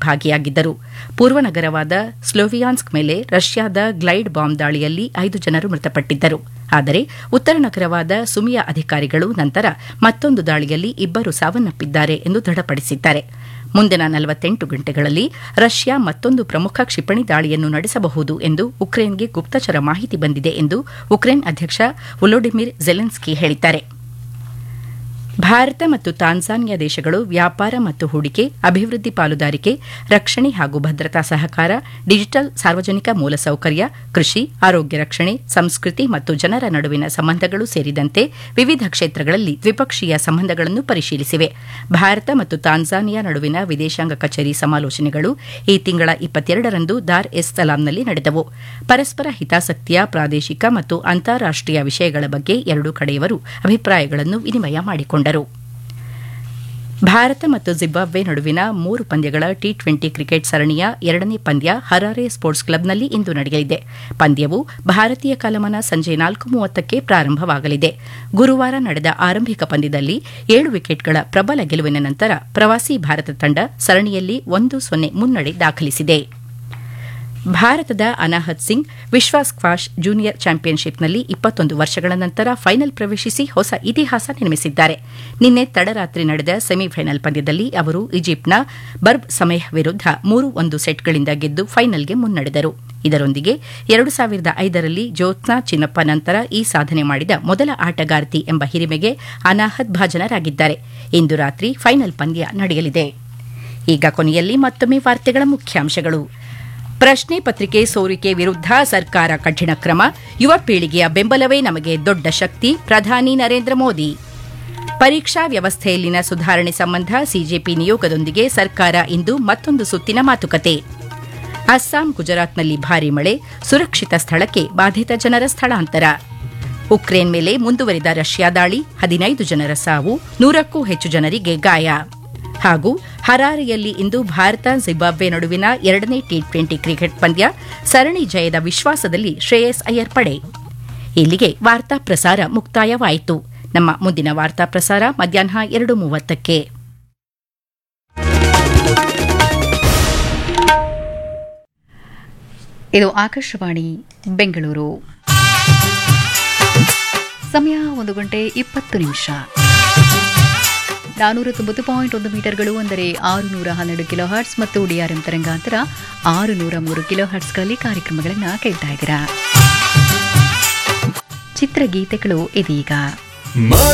ಭಾಗಿಯಾಗಿದ್ದರು ಪೂರ್ವ ನಗರವಾದ ಸ್ಲೋವಿಯಾನ್ಸ್ಕ್ ಮೇಲೆ ರಷ್ಯಾದ ಗ್ಲೈಡ್ ಬಾಂಬ್ ದಾಳಿಯಲ್ಲಿ ಐದು ಜನರು ಮೃತಪಟ್ಟಿದ್ದರು ಆದರೆ ಉತ್ತರ ನಗರವಾದ ಸುಮಿಯ ಅಧಿಕಾರಿಗಳು ನಂತರ ಮತ್ತೊಂದು ದಾಳಿಯಲ್ಲಿ ಇಬ್ಬರು ಸಾವನ್ನಪ್ಪಿದ್ದಾರೆ ಎಂದು ದೃಢಪಡಿಸಿದ್ದಾರೆ ಮುಂದಿನ ನಲವತ್ತೆಂಟು ಗಂಟೆಗಳಲ್ಲಿ ರಷ್ಯಾ ಮತ್ತೊಂದು ಪ್ರಮುಖ ಕ್ಷಿಪಣಿ ದಾಳಿಯನ್ನು ನಡೆಸಬಹುದು ಎಂದು ಉಕ್ರೇನ್ಗೆ ಗುಪ್ತಚರ ಮಾಹಿತಿ ಬಂದಿದೆ ಎಂದು ಉಕ್ರೇನ್ ಅಧ್ಯಕ್ಷ ವೊಲೋಡಿಮಿರ್ ಜೆಲೆನ್ಸ್ಕಿ ಹೇಳಿದ್ದಾರೆ ಭಾರತ ಮತ್ತು ತಾನ್ಜಾನಿಯಾ ದೇಶಗಳು ವ್ಯಾಪಾರ ಮತ್ತು ಹೂಡಿಕೆ ಅಭಿವೃದ್ಧಿ ಪಾಲುದಾರಿಕೆ ರಕ್ಷಣೆ ಹಾಗೂ ಭದ್ರತಾ ಸಹಕಾರ ಡಿಜಿಟಲ್ ಸಾರ್ವಜನಿಕ ಮೂಲಸೌಕರ್ಯ ಕೃಷಿ ಆರೋಗ್ಯ ರಕ್ಷಣೆ ಸಂಸ್ಕೃತಿ ಮತ್ತು ಜನರ ನಡುವಿನ ಸಂಬಂಧಗಳು ಸೇರಿದಂತೆ ವಿವಿಧ ಕ್ಷೇತ್ರಗಳಲ್ಲಿ ದ್ವಿಪಕ್ಷೀಯ ಸಂಬಂಧಗಳನ್ನು ಪರಿಶೀಲಿಸಿವೆ ಭಾರತ ಮತ್ತು ತಾನ್ಜಾನಿಯಾ ನಡುವಿನ ವಿದೇಶಾಂಗ ಕಚೇರಿ ಸಮಾಲೋಚನೆಗಳು ಈ ತಿಂಗಳ ಇಪ್ಪತ್ತೆರಡರಂದು ದಾರ್ ಎಸ್ ಸಲಾಂನಲ್ಲಿ ನಡೆದವು ಪರಸ್ಪರ ಹಿತಾಸಕ್ತಿಯ ಪ್ರಾದೇಶಿಕ ಮತ್ತು ಅಂತಾರಾಷ್ಟೀಯ ವಿಷಯಗಳ ಬಗ್ಗೆ ಎರಡೂ ಕಡೆಯವರು ಅಭಿಪ್ರಾಯಗಳನ್ನು ವಿನಿಮಯ ಮಾಡಿಕೊಂಡರು ಭಾರತ ಮತ್ತು ಜಿಂಬಾಬ್ವೆ ನಡುವಿನ ಮೂರು ಪಂದ್ಯಗಳ ಟಿ ಟ್ವೆಂಟಿ ಕ್ರಿಕೆಟ್ ಸರಣಿಯ ಎರಡನೇ ಪಂದ್ಯ ಹರಾರೆ ಸ್ಪೋರ್ಟ್ಸ್ ಕ್ಲಬ್ನಲ್ಲಿ ಇಂದು ನಡೆಯಲಿದೆ ಪಂದ್ಯವು ಭಾರತೀಯ ಕಾಲಮಾನ ಸಂಜೆ ನಾಲ್ಕು ಮೂವತ್ತಕ್ಕೆ ಪ್ರಾರಂಭವಾಗಲಿದೆ ಗುರುವಾರ ನಡೆದ ಆರಂಭಿಕ ಪಂದ್ಯದಲ್ಲಿ ಏಳು ವಿಕೆಟ್ಗಳ ಪ್ರಬಲ ಗೆಲುವಿನ ನಂತರ ಪ್ರವಾಸಿ ಭಾರತ ತಂಡ ಸರಣಿಯಲ್ಲಿ ಒಂದು ಸೊನ್ನೆ ಮುನ್ನಡೆ ದಾಖಲಿಸಿದೆ ಭಾರತದ ಅನಾಹತ್ ಸಿಂಗ್ ವಿಶ್ವ ಸ್ಕ್ವಾಷ್ ಜೂನಿಯರ್ ಚಾಂಪಿಯನ್ಶಿಪ್ನಲ್ಲಿ ಇಪ್ಪತ್ತೊಂದು ವರ್ಷಗಳ ನಂತರ ಫೈನಲ್ ಪ್ರವೇಶಿಸಿ ಹೊಸ ಇತಿಹಾಸ ನಿರ್ಮಿಸಿದ್ದಾರೆ ನಿನ್ನೆ ತಡರಾತ್ರಿ ನಡೆದ ಸೆಮಿಫೈನಲ್ ಪಂದ್ಯದಲ್ಲಿ ಅವರು ಈಜಿಪ್ಟ್ನ ಬರ್ಬ್ ಸಮೇಹ್ ವಿರುದ್ಧ ಮೂರು ಒಂದು ಸೆಟ್ಗಳಿಂದ ಗೆದ್ದು ಫೈನಲ್ಗೆ ಮುನ್ನಡೆದರು ಇದರೊಂದಿಗೆ ಎರಡು ಸಾವಿರದ ಐದರಲ್ಲಿ ಜ್ಯೋತ್ಸ್ನಾ ಚಿನ್ನಪ್ಪ ನಂತರ ಈ ಸಾಧನೆ ಮಾಡಿದ ಮೊದಲ ಆಟಗಾರ್ತಿ ಎಂಬ ಹಿರಿಮೆಗೆ ಅನಾಹತ್ ಭಾಜನರಾಗಿದ್ದಾರೆ ಇಂದು ರಾತ್ರಿ ಫೈನಲ್ ಪಂದ್ಯ ನಡೆಯಲಿದೆ ಈಗ ಕೊನೆಯಲ್ಲಿ ಮತ್ತೊಮ್ಮೆ ವಾರ್ತೆಗಳ ಮುಖ್ಯಾಂಶಗಳು ಪ್ರಶ್ನೆ ಪತ್ರಿಕೆ ಸೋರಿಕೆ ವಿರುದ್ಧ ಸರ್ಕಾರ ಕಠಿಣ ಕ್ರಮ ಯುವ ಪೀಳಿಗೆಯ ಬೆಂಬಲವೇ ನಮಗೆ ದೊಡ್ಡ ಶಕ್ತಿ ಪ್ರಧಾನಿ ನರೇಂದ್ರ ಮೋದಿ ಪರೀಕ್ಷಾ ವ್ಯವಸ್ಥೆಯಲ್ಲಿನ ಸುಧಾರಣೆ ಸಂಬಂಧ ಸಿಜೆಪಿ ನಿಯೋಗದೊಂದಿಗೆ ಸರ್ಕಾರ ಇಂದು ಮತ್ತೊಂದು ಸುತ್ತಿನ ಮಾತುಕತೆ ಅಸ್ಸಾಂ ಗುಜರಾತ್ನಲ್ಲಿ ಭಾರೀ ಮಳೆ ಸುರಕ್ಷಿತ ಸ್ಥಳಕ್ಕೆ ಬಾಧಿತ ಜನರ ಸ್ಥಳಾಂತರ ಉಕ್ರೇನ್ ಮೇಲೆ ಮುಂದುವರಿದ ರಷ್ಯಾ ದಾಳಿ ಹದಿನೈದು ಜನರ ಸಾವು ನೂರಕ್ಕೂ ಹೆಚ್ಚು ಜನರಿಗೆ ಗಾಯ ಹಾಗೂ ಹರಾರೆಯಲ್ಲಿ ಇಂದು ಭಾರತ ಜಿಂಬಾಬ್ವೆ ನಡುವಿನ ಎರಡನೇ ಟಿ ಟ್ವೆಂಟಿ ಕ್ರಿಕೆಟ್ ಪಂದ್ಯ ಸರಣಿ ಜಯದ ವಿಶ್ವಾಸದಲ್ಲಿ ಶ್ರೇಯಸ್ ಅಯ್ಯರ್ ಪಡೆ ಇಲ್ಲಿಗೆ ವಾರ್ತಾ ಪ್ರಸಾರ ಮುಕ್ತಾಯವಾಯಿತು ನಮ್ಮ ಮುಂದಿನ ವಾರ್ತಾ ಪ್ರಸಾರ ಮಧ್ಯಾಹ್ನ ಎರಡು ಮೂವತ್ತಕ್ಕೆ ಇದು ಆಕಾಶವಾಣಿ ಬೆಂಗಳೂರು ಸಮಯ ಒಂದು ಗಂಟೆ ಇಪ್ಪತ್ತು ನಿಮಿಷ ನಾನೂರ ತೊಂಬತ್ತು ಪಾಯಿಂಟ್ ಒಂದು ಮೀಟರ್ಗಳು ಅಂದರೆ ಆರು ನೂರ ಹನ್ನೆರಡು ಕಿಲೋ ಹರ್ಟ್ಸ್ ಮತ್ತು ಡಿಆರ್ಎಂ ತರಂಗಾಂತರ ಆರು ನೂರ ಮೂರು ಕಿಲೋ ಹರ್ಟ್ಸ್ಗಳಲ್ಲಿ ಕಾರ್ಯಕ್ರಮಗಳನ್ನು ಕೇಳ್ತಾ ಇದ್ದೀರಾ ಚಿತ್ರಗೀತೆಗಳು ಇದೀಗ